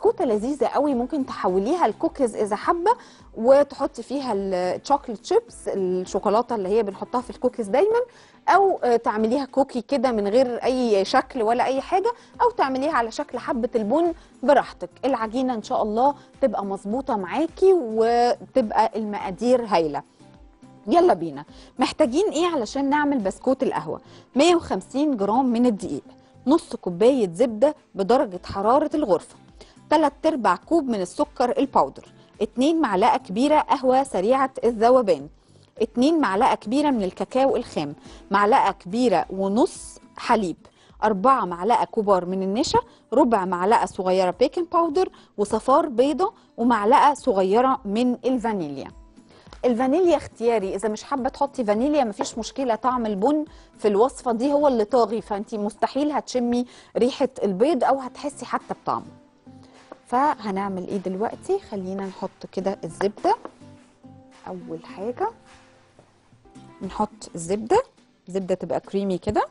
بسكوته لذيذه قوي ممكن تحوليها لكوكيز اذا حابه وتحطي فيها الشوكليت شيبس الشوكولاته اللي هي بنحطها في الكوكيز دايما او آه، تعمليها كوكي كده من غير اي شكل ولا اي حاجه او تعمليها على شكل حبه البن براحتك العجينه ان شاء الله تبقى مظبوطه معاكي وتبقى المقادير هايله يلا بينا محتاجين ايه علشان نعمل بسكوت القهوه 150 جرام من الدقيق نص كوبايه زبده بدرجه حراره الغرفه 3 ارباع كوب من السكر الباودر 2 معلقه كبيره قهوه سريعه الذوبان 2 معلقه كبيره من الكاكاو الخام معلقه كبيره ونص حليب أربعة معلقة كبار من النشا ربع معلقة صغيرة بيكنج باودر وصفار بيضة ومعلقة صغيرة من الفانيليا الفانيليا اختياري اذا مش حابه تحطي فانيليا مفيش مشكله طعم البن في الوصفه دي هو اللي طاغي فانت مستحيل هتشمي ريحه البيض او هتحسي حتى بطعمه فهنعمل ايه دلوقتي خلينا نحط كده الزبده اول حاجه نحط الزبده الزبده تبقى كريمي كده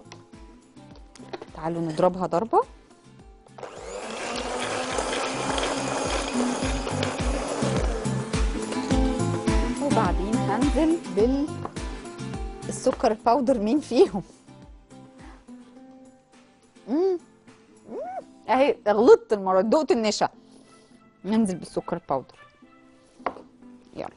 تعالوا نضربها ضربه وبعدين هنزل بال السكر الباودر مين فيهم مم. مم. اهي غلطت المره دقت النشا ننزل بالسكر الباودر يلا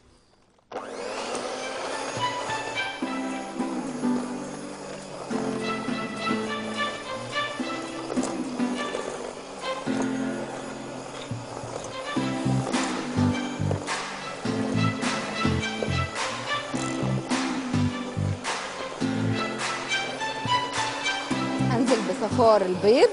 هنزل بصفار البيض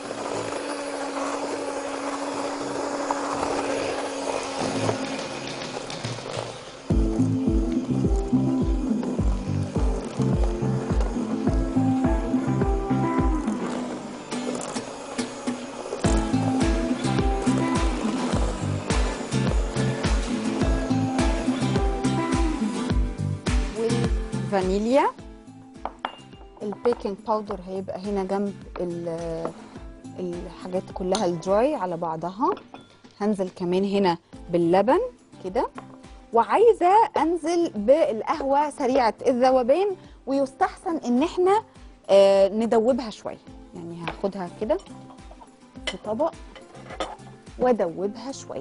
والفانيليا البيكنج باودر هيبقى هنا جنب ال- الحاجات كلها الدراي على بعضها هنزل كمان هنا باللبن كده وعايزه انزل بالقهوه سريعه الذوبان ويستحسن ان احنا آه ندوبها شويه يعني هاخدها كده في طبق وادوبها شويه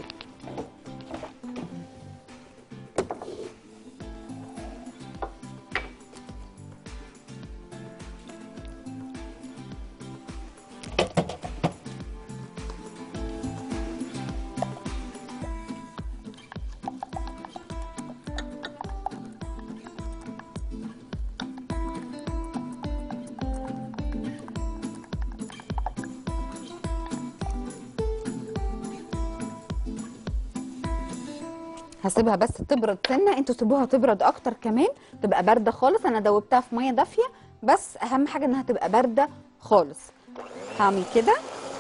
هسيبها بس تبرد سنه انتوا سيبوها تبرد اكتر كمان تبقى بارده خالص انا دوبتها في ميه دافيه بس اهم حاجه انها تبقى بارده خالص هعمل كده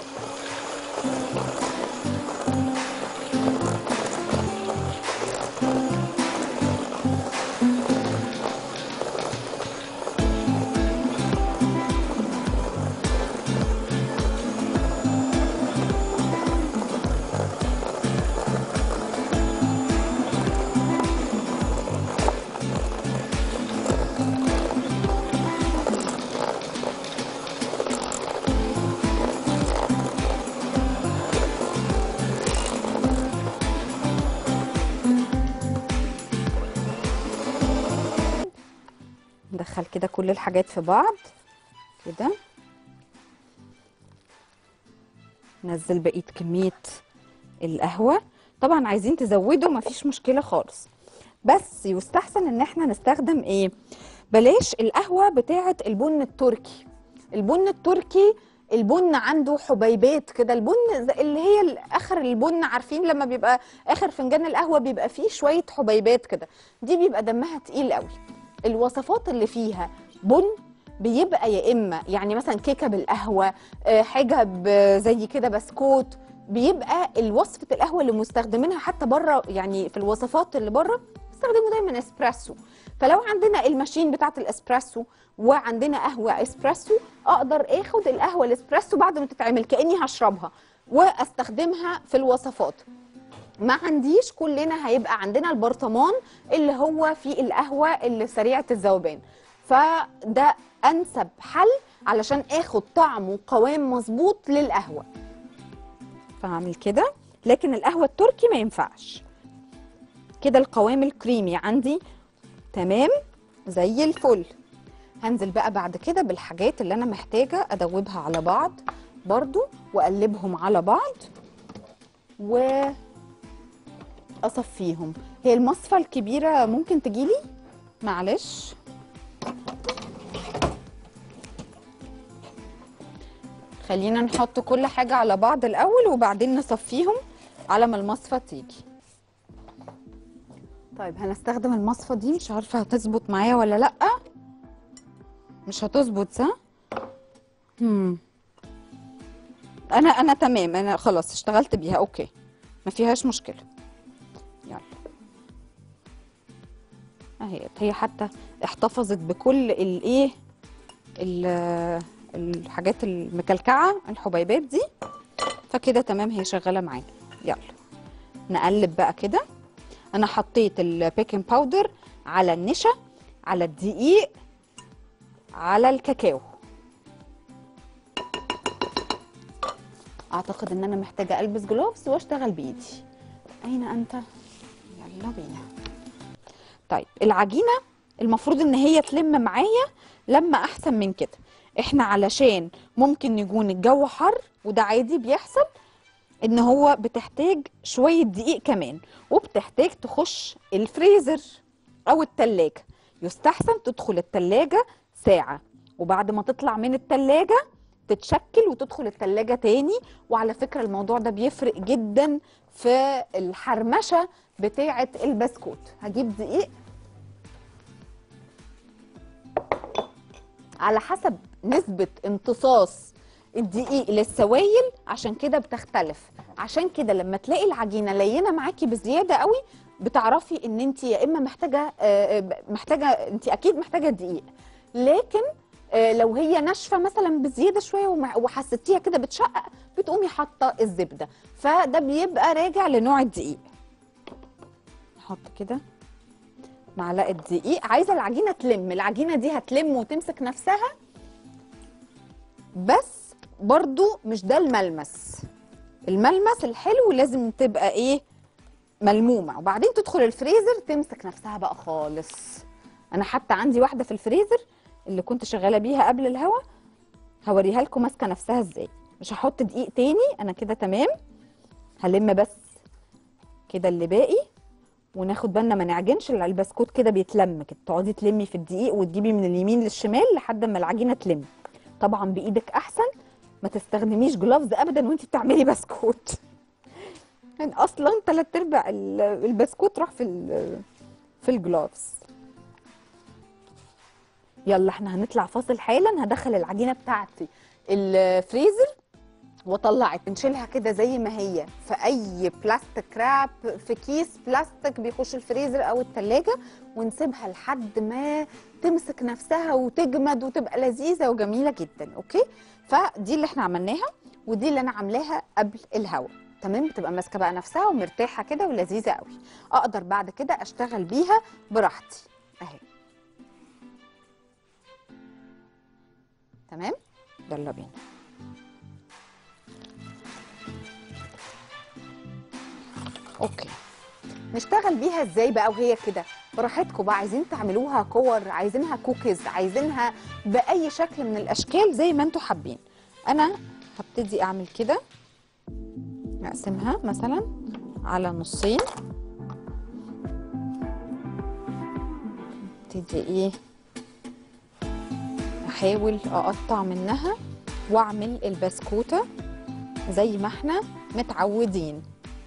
ندخل كده كل الحاجات في بعض كده نزل بقيه كميه القهوه طبعا عايزين تزودوا مفيش مشكله خالص بس يستحسن ان احنا نستخدم ايه بلاش القهوه بتاعه البن التركي البن التركي البن عنده حبيبات كده البن زي- اللي هي ال- اخر البن عارفين لما بيبقى اخر فنجان القهوه بيبقى فيه شويه حبيبات كده دي بيبقى دمها تقيل قوي الوصفات اللي فيها بن بيبقى يا اما يعني مثلا كيكه بالقهوه آه، حاجه ب- زي كده بسكوت بيبقى الوصفه القهوه اللي مستخدمينها حتى بره يعني في الوصفات اللي بره بيستخدموا دايما اسبريسو فلو عندنا الماشين بتاعه الاسبريسو وعندنا قهوه اسبريسو اقدر اخد القهوه الاسبريسو بعد ما تتعمل كاني هشربها واستخدمها في الوصفات ما عنديش كلنا هيبقى عندنا البرطمان اللي هو فيه القهوه اللي سريعه الذوبان فده انسب حل علشان اخد طعم وقوام مظبوط للقهوه فهعمل كده لكن القهوه التركي ما ينفعش كده القوام الكريمي عندي تمام زي الفل هنزل بقى بعد كده بالحاجات اللي انا محتاجه ادوبها على بعض برضو واقلبهم على بعض و اصفيهم هي المصفى الكبيره ممكن تجيلي معلش خلينا نحط كل حاجه على بعض الاول وبعدين نصفيهم على ما المصفى تيجي طيب هنستخدم المصفى دي مش عارفه هتظبط معايا ولا لا مش هتظبط صح هم انا انا تمام انا خلاص اشتغلت بيها اوكي ما فيهاش مشكله يلا اهي هي حتى احتفظت بكل الايه ال- الحاجات المكلكعه الحبيبات دي فكده تمام هي شغاله معانا يلا نقلب بقى كده انا حطيت البيكنج باودر على النشا على الدقيق على الكاكاو اعتقد ان انا محتاجه البس جلوفز واشتغل بايدي اين انت يلا بينا طيب العجينه المفروض ان هي تلم معايا لما احسن من كده احنا علشان ممكن يكون الجو حر وده عادي بيحصل ان هو بتحتاج شويه دقيق كمان وبتحتاج تخش الفريزر او التلاجة يستحسن تدخل التلاجة ساعة وبعد ما تطلع من التلاجة تتشكل وتدخل التلاجة تاني وعلى فكرة الموضوع ده بيفرق جدا في الحرمشة بتاعة البسكوت هجيب دقيق على حسب نسبة امتصاص الدقيق للسوائل عشان كده بتختلف عشان كده لما تلاقي العجينة لينة معاكي بزيادة قوي بتعرفي ان انت يا اما محتاجة آه، آه، محتاجة انت اكيد محتاجة دقيق لكن آه، لو هي ناشفة مثلا بزيادة شوية ومع- وحسيتيها كده بتشقق بتقومي حاطة الزبدة فده بيبقى راجع لنوع الدقيق نحط كده معلقه دقيق عايزه العجينه تلم العجينه دي هتلم وتمسك نفسها بس برضو مش ده الملمس الملمس الحلو لازم تبقى ايه ملمومه وبعدين تدخل الفريزر تمسك نفسها بقى خالص انا حتى عندي واحده في الفريزر اللي كنت شغاله بيها قبل الهوا هوريها لكم ماسكه نفسها ازاي مش هحط دقيق تاني انا كده تمام هلم بس كده اللي باقي وناخد بالنا ما نعجنش لأن البسكوت كده بيتلم كده تقعدي تلمي في الدقيق وتجيبي من اليمين للشمال لحد ما العجينه تلم طبعا بايدك احسن ما تستخدميش جلافز ابدا وانت بتعملي بسكوت يعني اصلا ثلاث ارباع ال- البسكوت راح في ال- في الجلافز يلا احنا هنطلع فاصل حالا هدخل العجينه بتاعتي الفريزر واطلع نشيلها كده زي ما هي في اي بلاستيك راب في كيس بلاستيك بيخش الفريزر او التلاجة ونسيبها لحد ما تمسك نفسها وتجمد وتبقى لذيذه وجميله جدا اوكي فدي اللي احنا عملناها ودي اللي انا عاملاها قبل الهوا تمام بتبقى ماسكه بقى نفسها ومرتاحه كده ولذيذه قوي اقدر بعد كده اشتغل بيها براحتي اهي تمام يلا بينا اوكي نشتغل بيها ازاي بقى وهي كده براحتكم بقى عايزين تعملوها كور عايزينها كوكيز عايزينها باي شكل من الاشكال زي ما انتوا حابين انا هبتدي اعمل كده اقسمها مثلا على نصين ابتدي ايه احاول اقطع منها واعمل البسكوته زي ما احنا متعودين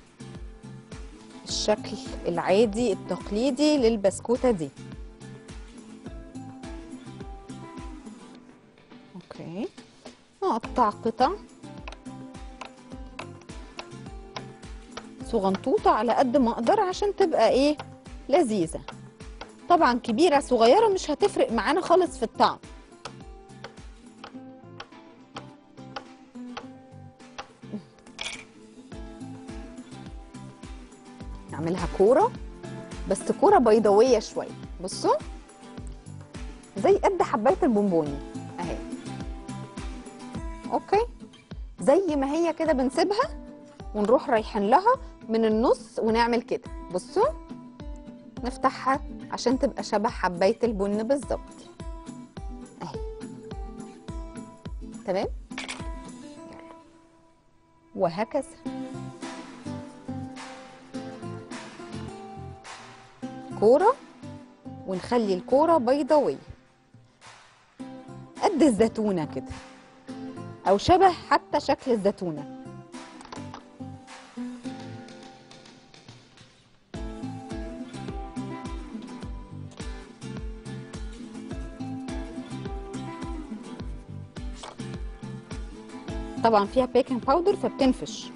الشكل العادي التقليدي للبسكوته دي اوكي اقطع قطع صغنطوطه على قد ما اقدر عشان تبقى ايه لذيذه طبعا كبيره صغيره مش هتفرق معانا خالص في الطعم نعملها كوره بس كوره بيضاويه شويه بصوا زي قد حبايه البونبوني اهي اوكي زي ما هي كده بنسيبها ونروح رايحين لها من النص ونعمل كده بصوا نفتحها عشان تبقى شبه حبايه البن بالظبط اهي تمام يلا وهكذا كوره ونخلي الكوره بيضاويه قد الزيتونه كده او شبه حتى شكل الزيتونه طبعا فيها بيكنج باودر فبتنفش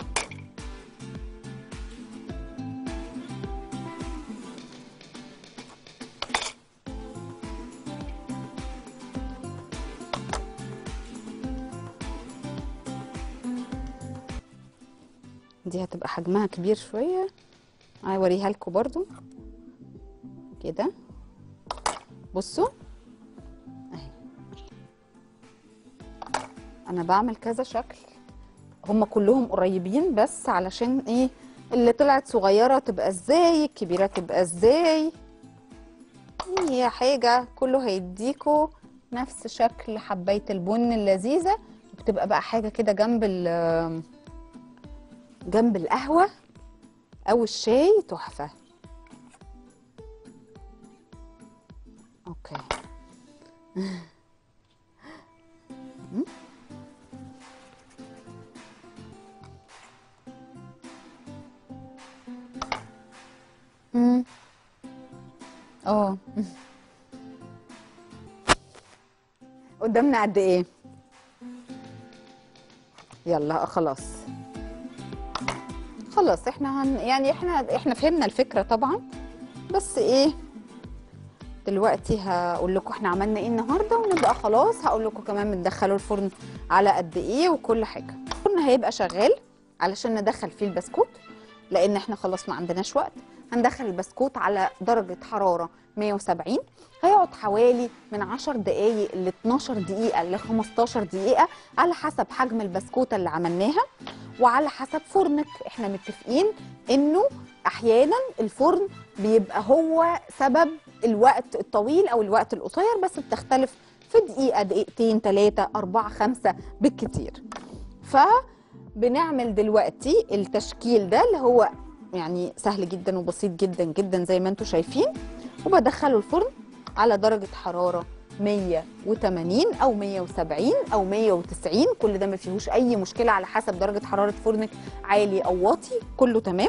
دي هتبقى حجمها كبير شويه هوريها لكم برضو كده بصوا اهي انا بعمل كذا شكل هم كلهم قريبين بس علشان ايه اللي طلعت صغيره تبقى ازاي الكبيره تبقى ازاي هي حاجه كله هيديكوا نفس شكل حبايه البن اللذيذه بتبقى بقى حاجه كده جنب ال جنب القهوه او الشاي تحفه اوكي امم اه قدامنا قد ايه يلا خلاص خلاص احنا هن يعني احنا احنا فهمنا الفكره طبعا بس ايه دلوقتي هقول لكم احنا عملنا ايه النهارده ونبقى خلاص هقول لكم كمان بندخلوا الفرن على قد ايه وكل حاجه الفرن هيبقى شغال علشان ندخل فيه البسكوت لان احنا خلاص ما عندناش وقت هندخل البسكوت على درجه حراره 170 هيقعد حوالي من 10 دقايق ل 12 دقيقه ل 15 دقيقه على حسب حجم البسكوته اللي عملناها وعلى حسب فرنك احنا متفقين انه احيانا الفرن بيبقى هو سبب الوقت الطويل او الوقت القصير بس بتختلف في دقيقه دقيقتين ثلاثه اربعه خمسه بالكتير فبنعمل دلوقتي التشكيل ده اللي هو يعني سهل جدا وبسيط جدا جدا زي ما انتم شايفين وبدخله الفرن على درجه حراره 180 او 170 او 190 كل ده ما فيهوش اي مشكله على حسب درجه حراره فرنك عالي او واطي كله تمام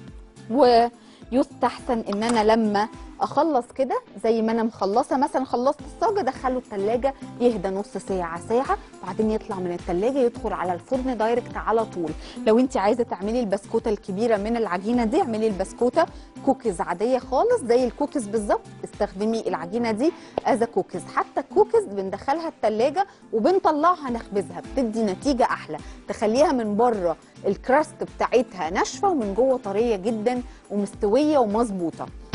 ويستحسن ان انا لما اخلص كده زي ما انا مخلصه مثلا خلصت الصاج ادخله التلاجة يهدى نص ساعه ساعه بعدين يطلع من التلاجة يدخل على الفرن دايركت على طول لو انت عايزه تعملي البسكوته الكبيره من العجينه دي اعملي البسكوته كوكيز عاديه خالص زي الكوكيز بالظبط استخدمي العجينه دي از كوكيز حتى الكوكيز بندخلها التلاجة وبنطلعها نخبزها بتدي نتيجه احلى تخليها من بره الكراست بتاعتها ناشفه ومن جوه طريه جدا ومستويه ومظبوطه